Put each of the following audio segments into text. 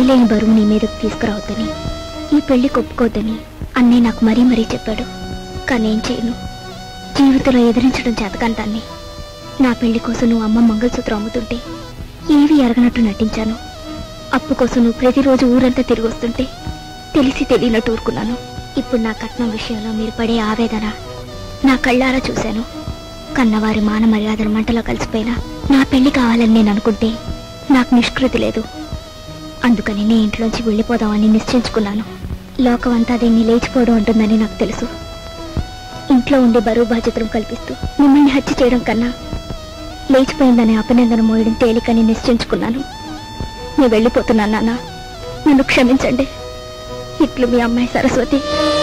మోయలేని బరువు నీ మీదకు తీసుకురావద్దని ఈ పెళ్లి ఒప్పుకోవద్దని అన్నయ్య నాకు మరీ మరీ చెప్పాడు కానీ ఏం చేయను జీవితంలో ఎదిరించడం చేతకంటాన్ని నా పెళ్లి కోసం నువ్వు అమ్మ మంగళసూత్రం అమ్ముతుంటే ఏవి ఎరగనట్టు నటించాను అప్పు కోసం నువ్వు ప్రతిరోజు ఊరంతా తిరిగి వస్తుంటే తెలిసి తెలియనట్టు ఊరుకున్నాను ఇప్పుడు నా కట్నం విషయంలో మీరు పడే ఆవేదన నా కళ్ళారా చూశాను కన్నవారి మాన మర్యాదల మంటలో కలిసిపోయినా నా పెళ్లి కావాలని నేను అనుకుంటే నాకు నిష్కృతి లేదు అందుకని నీ ఇంట్లోంచి వెళ్ళిపోదామని నిశ్చయించుకున్నాను లోకం అంతా దీన్ని లేచిపోవడం ఉంటుందని నాకు తెలుసు ఇంట్లో ఉండి బరువు బాధ్యతలు కల్పిస్తూ మిమ్మల్ని హత్య చేయడం కన్నా లేచిపోయిందనే అపనిందన మోయడం తేలికని నిశ్చయించుకున్నాను నేను వెళ్ళిపోతున్నాను నాన్న నన్ను క్షమించండి ఇట్లు మీ అమ్మాయి సరస్వతి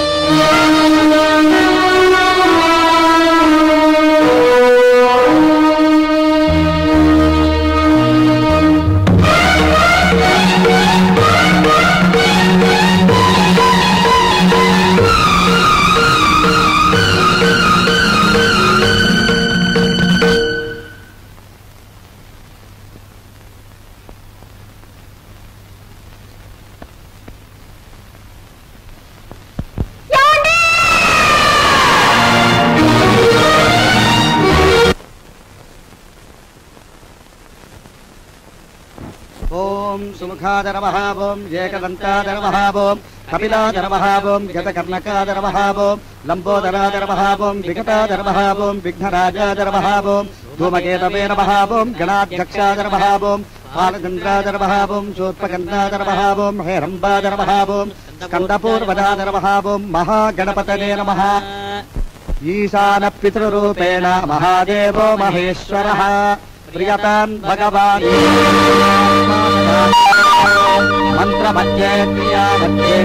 ఓం సుముఖాదరవః ఓం ఏకదంతాదరవః ఓం కపిలాదరవః ఓం గతకర్ణకాదరవః ఓం లంబోదరాదరవః ఓం వికటాదరవః ఓం విఘ్నరాజాదరవః ఓం ధూమకేతవే నమః ఓం గణాధ్యక్షాదరవః ఓం బాలచంద్రాదరవః ఓం శూర్పగంధాదరవః ఓం హేరంబాదరవః ఓం స్కందపూర్వదాదరవః ఓం మహాగణపతనే నమః ఈశాన పితృరూపేణ మహాదేవో మహేశ్వరः ప్రియతాన్ భగవాన్ మంత్రమధ్యే క్రియామధ్యే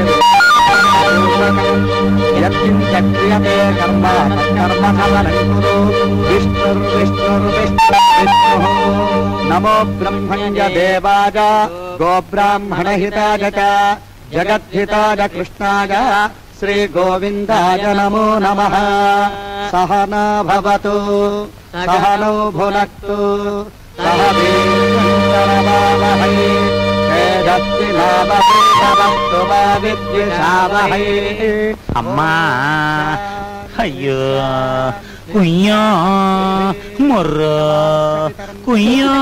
యత్కించక్రియతే కర్మ కర్మ సమరం కురు విష్ణుర్విష్ణుర్విష్ణుర్విష్ణుః నమో బ్రహ్మణ్య దేవాయ గోబ్రాహ్మణహితాయ చ జగద్ధితాయ కృష్ణాయ శ్రీ గోవిందాయ నమో నమః సహనా భవతు సహనౌ భునక్తు సహ వీర్యంకరవావహై తేజస్వినావస్తు మా విద్విషావహై అమ్మా అయ్యో కుయ్యా మొర్రో కుయ్యా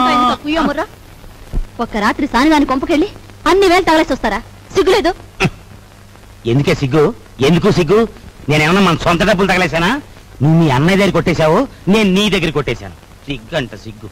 ఒక్క రాత్రి సానిగాని కొంపకెళ్ళి అన్ని వేలు తగలేసి వస్తారా సిగ్గులేదు ఎందుకే సిగ్గు ఎందుకు సిగ్గు నేనేమన్నా మన సొంత డబ్బులు తగలేశానా నువ్వు మీ అన్నయ్య దగ్గర కొట్టేశావు నేను నీ దగ్గర కొట్టేశాను సిగ్గు అంట సిగ్గు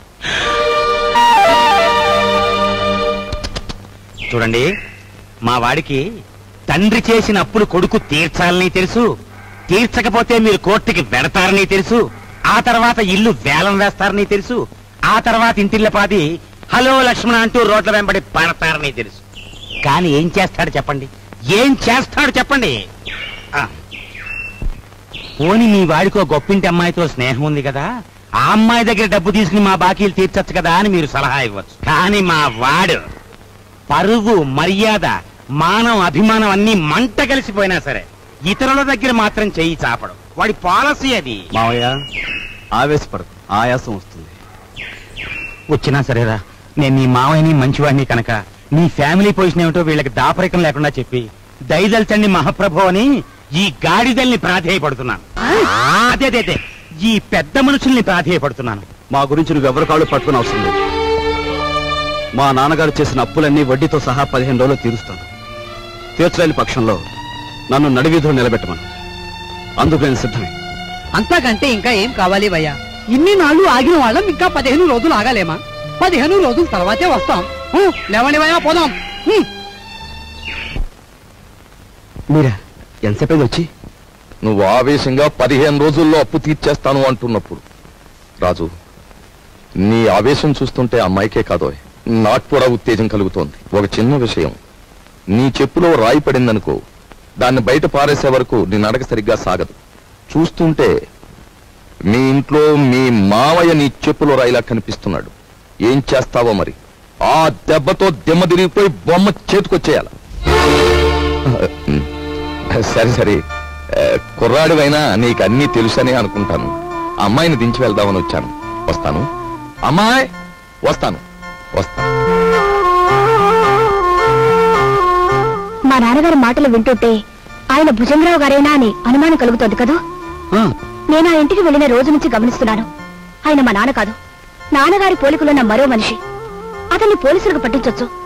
చూడండి మా వాడికి తండ్రి చేసిన అప్పులు కొడుకు తీర్చాలని తెలుసు తీర్చకపోతే మీరు కోర్టుకి వెడతారని తెలుసు ఆ తర్వాత ఇల్లు వేలం వేస్తారని తెలుసు ఆ తర్వాత ఇంటిల్లపాది హలో లక్ష్మణ అంటూ రోడ్ల వెంబడి పడతారని తెలుసు కానీ ఏం చేస్తాడు చెప్పండి ఏం చేస్తాడు చెప్పండి ఆ. పోని మీ వాడికో గొప్పింటి అమ్మాయితో స్నేహం ఉంది కదా ఆ అమ్మాయి దగ్గర డబ్బు తీసుకుని మా బాకీలు తీర్చచ్చు కదా అని మీరు సలహా ఇవ్వచ్చు కానీ మా వాడు పరువు మర్యాద మానం అభిమానం అన్ని మంట కలిసిపోయినా సరే ఇతరుల దగ్గర మాత్రం చెయ్యి చాపడం వాడి పాలసీ అది మావయ్య ఆవేశపడదు ఆయాసం వస్తుంది వచ్చినా సరేరా నేను నీ మావయ్యని మంచివాడిని కనుక నీ ఫ్యామిలీ పొజిషన్ ఏమిటో వీళ్ళకి దాపరికం లేకుండా చెప్పి దయదల్చండి మహాప్రభు అని ఈ గాడిదల్ని ప్రాధేయపడుతున్నాను అదే అదే అదే ఈ పెద్ద మనుషుల్ని ప్రాధేయపడుతున్నాను మా గురించి నువ్వు ఎవరి కాళ్ళు పట్టుకుని అవసరం లేదు మా నాన్నగారు చేసిన అప్పులన్నీ వడ్డీతో సహా పదిహేను రోజులు తీరుస్తాను తీర్చలేని పక్షంలో నన్ను నడివీధులు నిలబెట్టమను అందుకు నేను సిద్ధమే అంతకంటే ఇంకా ఏం కావాలి భయ్యా ఇన్ని నాళ్ళు ఆగిన వాళ్ళం ఇంకా పదిహేను రోజులు ఆగాలేమా పదిహేను రోజుల తర్వాతే వస్తాం హూ, లేవండి భయ్యా పోదాం హూ. మీరా ఎంతసేపు వచ్చి నువ్వు ఆవేశంగా పదిహేను రోజుల్లో అప్పు తీర్చేస్తాను అంటున్నప్పుడు రాజు నీ ఆవేశం చూస్తుంటే అమ్మాయికే కాదో నాకు కూడా ఉత్తేజం కలుగుతోంది ఒక చిన్న విషయం నీ చెప్పులో రాయి పడిందనుకో దాన్ని బయట పారేసే వరకు నీ నడక సరిగ్గా సాగదు చూస్తుంటే మీ ఇంట్లో మీ మావయ్య నీ చెప్పులో రాయిలా కనిపిస్తున్నాడు ఏం చేస్తావో మరి ఆ దెబ్బతో దిమ్మ తిరిగిపోయి బొమ్మ చేతికొచ్చేయాల సరే సరే ఆ, కుర్రాడివైనా నీకు అన్నీ తెలుసని అనుకుంటాను అమ్మాయిని దించి వెళ్దామని వచ్చాను వస్తాను అమ్మాయి వస్తాను వస్తాను మా నాన్నగారి మాటలు వింటుంటే ఆయన భుజంగరావు గారేనా అని అనుమానం కలుగుతోంది కదూ ఆ, నేను ఆ ఇంటికి వెళ్ళిన రోజు నుంచి గమనిస్తున్నాను ఆయన మా నాన్న కాదు నాన్నగారి పోలికలున్న మరో మనిషి అతన్ని పోలీసులకు పట్టించొచ్చు